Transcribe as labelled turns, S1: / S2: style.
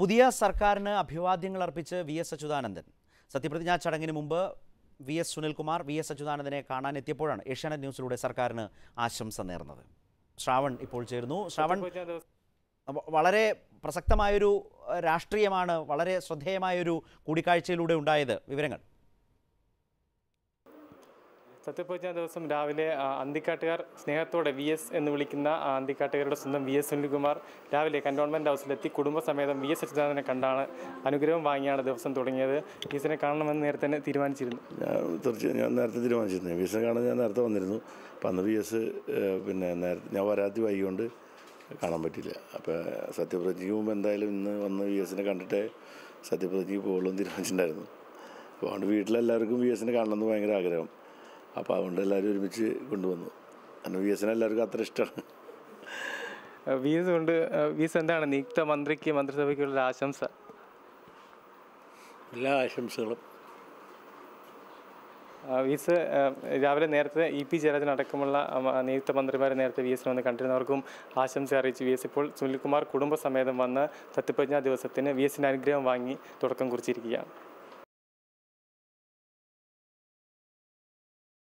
S1: പുതിയ സർക്കാരിന് അഭിവാദ്യങ്ങൾ അർപ്പിച്ച് വി എസ് അച്യുതാനന്ദൻ സത്യപ്രതിജ്ഞാ ചടങ്ങിന് മുമ്പ് V S Sunilkumar V S അച്യുതാനന്ദനെ കാണാൻ എത്തിയപ്പോഴാണ് ഏഷ്യാനെറ്റ് ന്യൂസിലൂടെ സർക്കാരിന് ആശംസ നേർന്നത് ശ്രാവൺ ഇപ്പോൾ ചേരുന്നു ശ്രാവൺ വ- വളരെ പ്രസക്തമായൊരു അഹ്, രാഷ്ട്രീയമാണ് വളരെ ശ്രദ്ധേയമായൊരു കൂടിക്കാഴ്ചയിലൂടെ ഉണ്ടായത് വിവരങ്ങൾ
S2: സത്യപ്രതിജ്ഞാ ദിവസം രാവിലെ ആ, അന്തിക്കാട്ടുകാർ സ്നേഹത്തോടെ വി എസ് എന്ന് വിളിക്കുന്ന ആ, അന്തിക്കാട്ടുകാരുടെ സ്വന്തം വി എസ് സുനിൽകുമാർ രാവിലെ കന്റോൺമെന്റ് ഹൗസിലെത്തി കുടുംബസമേതം വി എസ് അച്യുതാനന്ദനെ കണ്ടാണ് അനുഗ്രഹം വാങ്ങിയാണ് ദിവസം തുടങ്ങിയത് വി എസിനെ കാണണമെന്ന് നേരത്തെ തന്നെ തീരുമാനിച്ചിരുന്നു
S3: ഞാൻ തീർച്ചയായും ഞാൻ നേരത്തെ തീരുമാനിച്ചിരുന്നു വി എസ് കാണാൻ ഞാൻ നേരത്തെ വന്നിരുന്നു അപ്പം അന്ന് വി എസ് പിന്നെ നേരത്തെ ഞാൻ വരാത്തി വൈകിക്കൊണ്ട് കാണാൻ പറ്റിയില്ല അപ്പോൾ സത്യപ്രതിജ്ഞയ്ക്ക് മുമ്പ് എന്തായാലും ഇന്ന് വന്ന് വി എസിനെ കണ്ടിട്ടേ സത്യപ്രതിജ്ഞയ്ക്ക് പോകുള്ളൂ എന്ന് തീരുമാനിച്ചിട്ടുണ്ടായിരുന്നു അപ്പോൾ അതുകൊണ്ട് വീട്ടിലെല്ലാവർക്കും വി എസിനെ കാണണമെന്ന് ഭയങ്കര ആഗ്രഹം അപ്പോൾ അതുകൊണ്ട് എല്ലാവരും ഒരുമിച്ച് കൊണ്ടുവന്നു കാരണം വി എസിനെ എല്ലാവർക്കും അത്ര ഇഷ്ടമാണ്
S2: ആ, വി എസ് കൊണ്ട് ആ, വി എസ് എന്താണ് നിയുക്ത മന്ത്രിക്ക് മന്ത്രിസഭയ്ക്കുള്ള ആശംസ
S3: എല്ലാ ആശംസകളും
S2: ആ, വി എസ് ആ, രാവിലെ നേരത്തെ ഇ പി ജയരാജൻ അടക്കമുള്ള ആ, മ- നിയുക്ത മന്ത്രിമാരെ നേരത്തെ വി എസിനെ വന്ന് കണ്ടിരുന്നവർക്കും ആശംസ അറിയിച്ചു വി എസ് ഇപ്പോൾ സുനിൽകുമാർ കുടുംബസമേതം വന്ന് സത്യപ്രതിജ്ഞാ ദിവസത്തിന് വി എസിൻ്റെ അനുഗ്രഹം വാങ്ങി തുടക്കം കുറിച്ചിരിക്കുകയാണ്